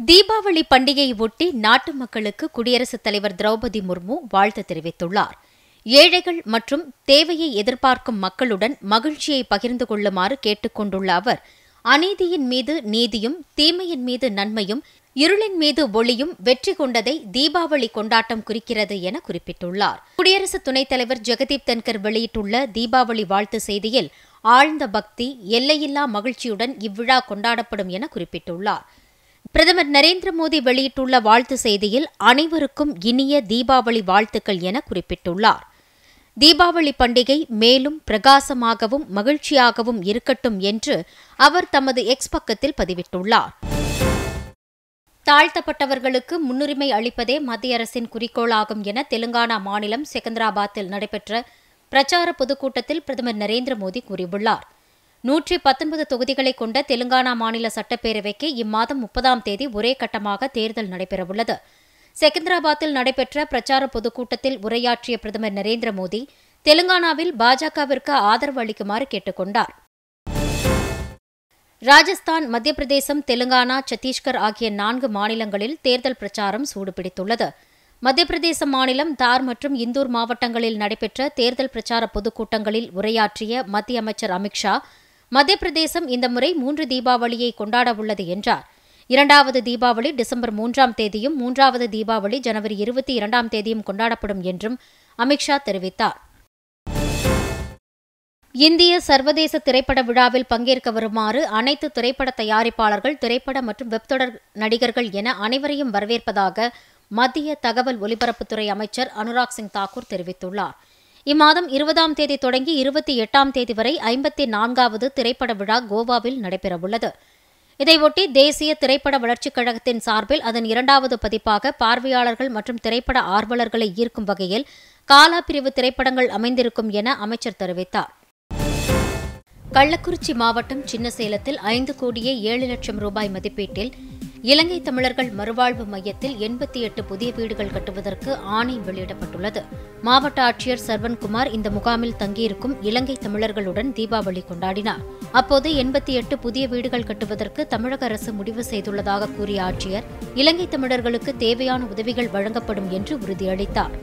தீபாவளி பண்டிகையை ஒட்டி நாட்டு மக்களுக்கு குடியரசுத் தலைவர் திரௌபதி முர்மு வாழ்த்து தெரிவித்துள்ளார் ஏழைகள் மற்றும் தேவையை எதிர்பார்க்கும் மக்களுடன் மகிழ்ச்சியை பகிர்ந்து கொள்ளுமாறு கேட்டுக் கொண்டுள்ள அவர் அநீதியின் மீது நீதியும் தீமையின் மீது நன்மையும் இருளின் மீது ஒளியும் வெற்றி கொண்டதை தீபாவளி கொண்டாட்டம் குறிக்கிறது என குறிப்பிட்டுள்ளார் குடியரசு துணைத் தலைவர் ஜெகதீப் தன்கர் வெளியிட்டுள்ள தீபாவளி வாழ்த்து செய்தியில் ஆழ்ந்த பக்தி எல்லையில்லா மகிழ்ச்சியுடன் இவ்விழா கொண்டாடப்படும் என குறிப்பிட்டுள்ளார் பிரதமர் நரேந்திர மோடி வெளியிட்டுள்ள வாழ்த்து செய்தியில் அனைவருக்கும் இனிய தீபாவளி வாழ்த்துக்கள் என குறிப்பிட்டுள்ளார் தீபாவளி பண்டிகை மேலும் பிரகாசமாகவும் மகிழ்ச்சியாகவும் இருக்கட்டும் என்று அவர் தமது எக்ஸ் பக்கத்தில் பதிவிட்டுள்ளார் தாழ்த்தப்பட்டவர்களுக்கு முன்னுரிமை அளிப்பதே மத்திய அரசின் குறிக்கோளாகும் என தெலுங்கானா மாநிலம் செகந்திராபாத்தில் நடைபெற்ற பிரச்சார பொதுக்கூட்டத்தில் பிரதமர் நரேந்திர மோடி கூறியுள்ளார் நூற்றி பத்தொன்பது தொகுதிகளை கொண்ட தெலுங்கானா மாநில சட்டப்பேரவைக்கு இம்மாதம் முப்பதாம் தேதி ஒரே கட்டமாக தேர்தல் நடைபெறவுள்ளது செகந்திராபாத்தில் நடைபெற்ற பிரச்சார பொதுக்கூட்டத்தில் உரையாற்றிய பிரதமர் நரேந்திர மோடி தெலுங்கானாவில் பாஜகவிற்கு ஆதரவு அளிக்குமாறு கேட்டுக் கொண்டார் ராஜஸ்தான் மத்திய பிரதேசம் தெலுங்கானா சத்தீஸ்கர் ஆகிய நான்கு மாநிலங்களில் தேர்தல் பிரச்சாரம் சூடுபிடித்துள்ளது மத்திய பிரதேச மாநிலம் தார் மற்றும் இந்தூர் மாவட்டங்களில் நடைபெற்ற தேர்தல் பிரச்சார பொதுக்கூட்டங்களில் உரையாற்றிய மத்திய அமைச்சர் அமித் ஷா மத்திய பிரதேசம் இந்த முறை மூன்று தீபாவளியை கொண்டாட உள்ளது என்றார் இரண்டாவது தீபாவளி டிசம்பர் மூன்றாம் தேதியும் மூன்றாவது தீபாவளி ஜனவரி இருபத்தி இரண்டாம் தேதியும் கொண்டாடப்படும் என்றும் அமித் ஷா தெரிவித்தார் இந்திய சர்வதேச திரைப்பட விழாவில் பங்கேற்க வருமாறு அனைத்து திரைப்பட தயாரிப்பாளர்கள் திரைப்பட மற்றும் வெப்தொடர் நடிகர்கள் என அனைவரையும் வரவேற்பதாக மத்திய தகவல் ஒலிபரப்புத்துறை அமைச்சர் அனுராக் சிங் தாக்கூர் தெரிவித்துள்ளார் இம்மாதம் இருபதாம் தேதி தொடங்கி இருபத்தி எட்டாம் தேதி வரை ஐம்பத்தி நான்காவது திரைப்பட விழா கோவாவில் நடைபெறவுள்ளது இதையொட்டி தேசிய திரைப்பட வளர்ச்சிக் கழகத்தின் சார்பில் அதன் இரண்டாவது பதிப்பாக பார்வையாளர்கள் மற்றும் திரைப்பட ஆர்வலர்களை ஈர்க்கும் வகையில் காலா பிரிவு திரைப்படங்கள் அமைந்திருக்கும் என அமைச்சர் தெரிவித்தார் கள்ளக்குறிச்சி மாவட்டம் சின்னசேலத்தில் ஐந்து கோடியே ஏழு லட்சம் ரூபாய் மதிப்பீட்டில் இலங்கை தமிழர்கள் மறுவாழ்வு மையத்தில் எண்பத்தி எட்டு புதிய வீடுகள் கட்டுவதற்கு ஆணை வெளியிடப்பட்டுள்ளது மாவட்ட ஆட்சியர் சர்வன்குமார் இந்த முகாமில் தங்கியிருக்கும் இலங்கை தமிழர்களுடன் தீபாவளி கொண்டாடினார் அப்போது எண்பத்தி எட்டு புதிய வீடுகள் கட்டுவதற்கு தமிழக அரசு முடிவு செய்துள்ளதாக கூறிய ஆட்சியர் இலங்கை தமிழர்களுக்கு தேவையான உதவிகள் வழங்கப்படும் என்று உறுதியளித்தார்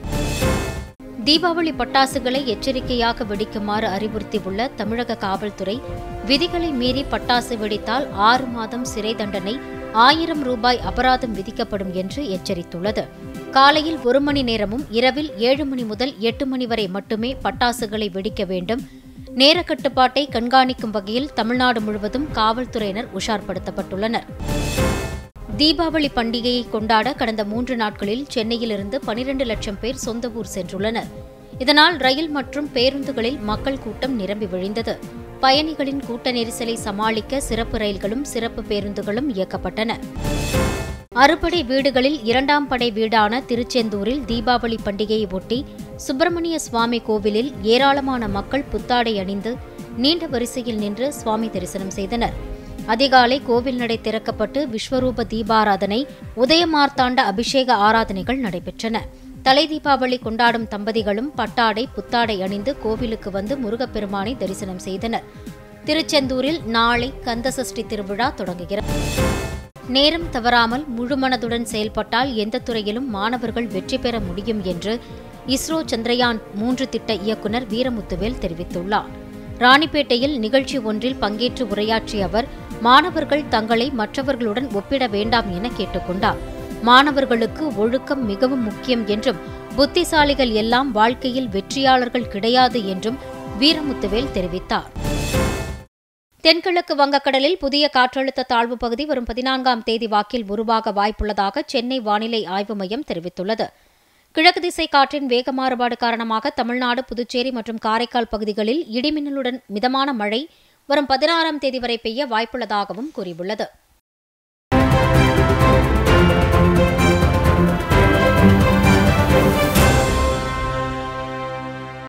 தீபாவளி பட்டாசுகளை எச்சரிக்கையாக வெடிக்குமாறு அறிவுறுத்தியுள்ள தமிழக காவல்துறை விதிகளை மீறி பட்டாசு வெடித்தால் ஆறு மாதம் சிறை தண்டனை ஆயிரம் ரூபாய் அபராதம் விதிக்கப்படும் என்று எச்சரித்துள்ளது காலையில் ஒரு மணி நேரமும் இரவில் ஏழு மணி முதல் எட்டு மணி வரை மட்டுமே பட்டாசுகளை வெடிக்க வேண்டும் நேர கட்டுப்பாட்டை கண்காணிக்கும் வகையில் தமிழ்நாடு முழுவதும் காவல்துறையினர் உஷார்படுத்தப்பட்டுள்ளனர் தீபாவளி பண்டிகையை கொண்டாட கடந்த மூன்று நாட்களில் சென்னையிலிருந்து பனிரண்டு லட்சம் பேர் சொந்த ஊர் சென்றுள்ளனர் இதனால் ரயில் மற்றும் பேருந்துகளில் மக்கள் கூட்டம் நிரம்பி வழிந்தது பயணிகளின் கூட்ட நெரிசலை சமாளிக்க சிறப்பு ரயில்களும் சிறப்பு பேருந்துகளும் இயக்கப்பட்டன அறுபடை வீடுகளில் இரண்டாம் படை வீடான திருச்செந்தூரில் தீபாவளி பண்டிகையை ஒட்டி சுப்பிரமணிய சுவாமி கோவிலில் ஏராளமான மக்கள் புத்தாடை அணிந்து நீண்ட வரிசையில் நின்று சுவாமி தரிசனம் செய்தனர் அதிகாலை கோவில் நடை திறக்கப்பட்டு விஸ்வரூப தீபாராதனை உதயமார்த்தாண்ட அபிஷேக ஆராதனைகள் நடைபெற்றன தலை தீபாவளி கொண்டாடும் தம்பதிகளும் பட்டாடை புத்தாடை அணிந்து கோவிலுக்கு வந்து முருகப்பெருமானை தரிசனம் செய்தனர் திருச்செந்தூரில் நாளை கந்தசஷ்டி திருவிழா தொடங்குகிறது நேரம் தவறாமல் முழுமனதுடன் செயல்பட்டால் எந்த துறையிலும் மாணவர்கள் வெற்றி பெற முடியும் என்று இஸ்ரோ சந்திரயான் மூன்று திட்ட இயக்குநர் வீரமுத்துவேல் தெரிவித்துள்ளார் ராணிப்பேட்டையில் நிகழ்ச்சி ஒன்றில் பங்கேற்று உரையாற்றிய அவர் மாணவர்கள் தங்களை மற்றவர்களுடன் ஒப்பிட வேண்டாம் என கேட்டுக்கொண்டார் மாணவர்களுக்கு ஒழுக்கம் மிகவும் முக்கியம் என்றும் புத்திசாலிகள் எல்லாம் வாழ்க்கையில் வெற்றியாளர்கள் கிடையாது என்றும் வீரமுத்துவேல் தெரிவித்தார் தென்கிழக்கு வங்கக்கடலில் புதிய காற்றழுத்த தாழ்வு பகுதி வரும் பதினான்காம் தேதி வாக்கில் உருவாக வாய்ப்புள்ளதாக சென்னை வானிலை ஆய்வு மையம் தெரிவித்துள்ளது கிழக்கு திசை காற்றின் வேக மாறுபாடு காரணமாக தமிழ்நாடு புதுச்சேரி மற்றும் காரைக்கால் பகுதிகளில் இடிமின்னலுடன் மிதமான மழை வரும் பதினாறாம் தேதி வரை பெய்ய வாய்ப்புள்ளதாகவும் கூறியுள்ளது